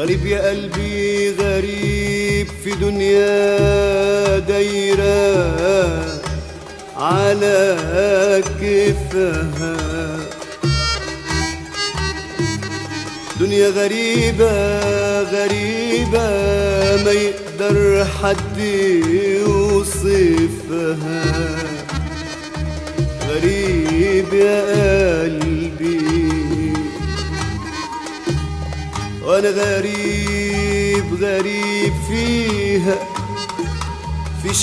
غريب يا قلبي غريب في دنيا دايرة على كيفها دنيا غريبة غريبة ما يقدر حد يوصفها غريب يا قلبي وانا غريب غريب فيها في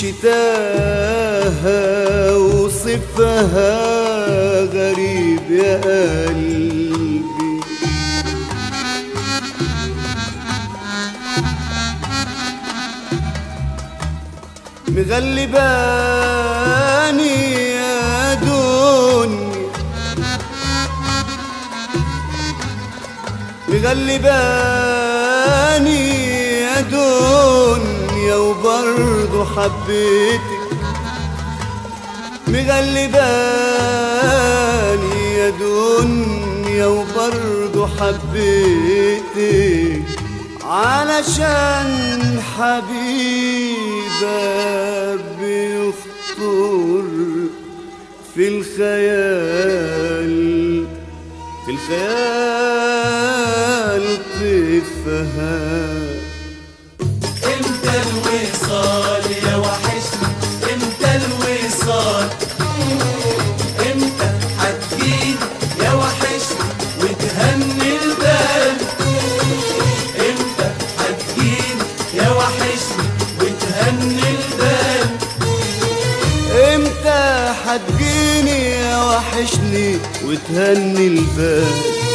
شتاها وصفها غريب يا قلبي مغلباني يا دنيا مغلباني يا دنيا وبرضه حبيتك مغلباني يا دنيا وبرضه حبيتك علشان حبيبة بيخطر في الخيال في الخيال طفها امتى الوصال يا وحشني امتى الوصال امتى هتجيني يا وحشني وتهني البال امتى هتجيني يا وحشني وتهني البال امتى هتجيني يا وحشني وتهني البال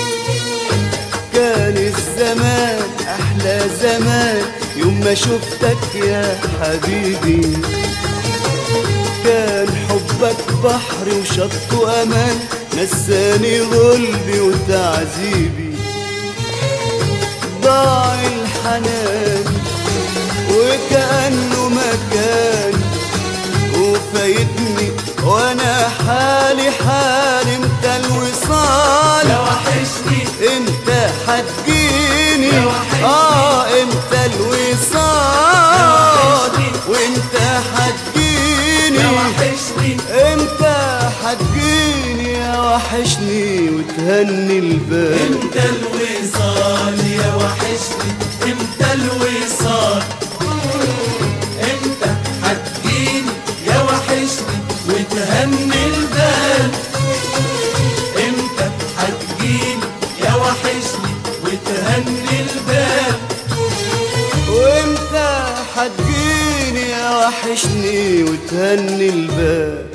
كان الزمان احلى زمان يوم ما شفتك يا حبيبي كان حبك بحر وشط وامان نساني غلبي وتعذيبي ضاع الحنان وكأنه مكان وفايتني وانا حالي حال انت الوصال يا وحشني انت هتجيني يا وحشني. اه انت الوصال يا وحشني. وانت هتجيني يا وحشني انت هتجيني يا وحشني وتهني البال امتى الوصال يا وحشني امتى الوصال امتى هتجيني يا وحشني وتهني البال امتى هتجيني يا وحشني وتهني البال وانت هتجيني يا وحشني وتهني البال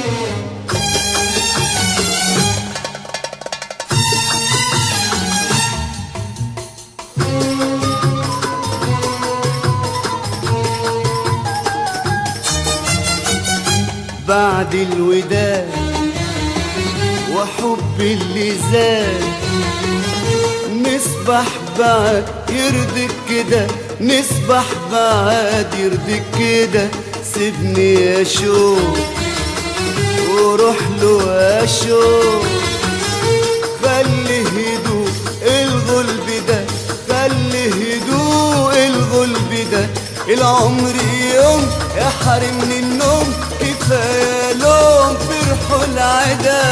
بعد الوداع وحب اللي زاد نسبح بعد يرضيك كده نسبح بعد يرضيك كده سيبني يا شوق وروح له يا شوق خلي هدوء الغلب ده خلي هدوء الغلب ده العمر يوم يحرمني النوم كفايه لوم فرحوا العدا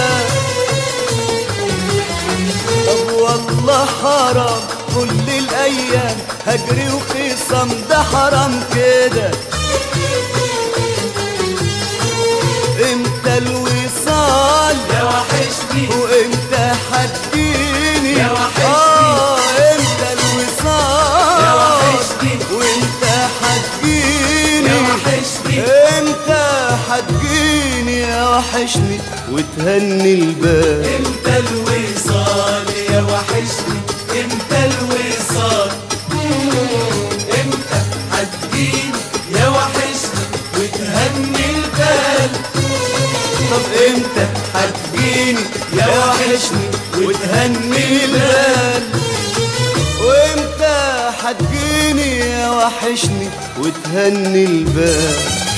طب والله حرام كل الايام هجري وخصام ده حرام كده امتى الوصال يا وحشني وامتى هتجيني يا وحشني. اه امتى الوصال يا وحشني. وامتى هتجيني يا وحشني امتى هتجيني يا وحشني وتهني البال امتى الوصال يا وحشني امتى الوصال امتى هتجيني يا وحشني وتهني البال طب امتى هتجيني يا وحشني وتهني البال وامتى هتجيني يا وحشني وتهني البال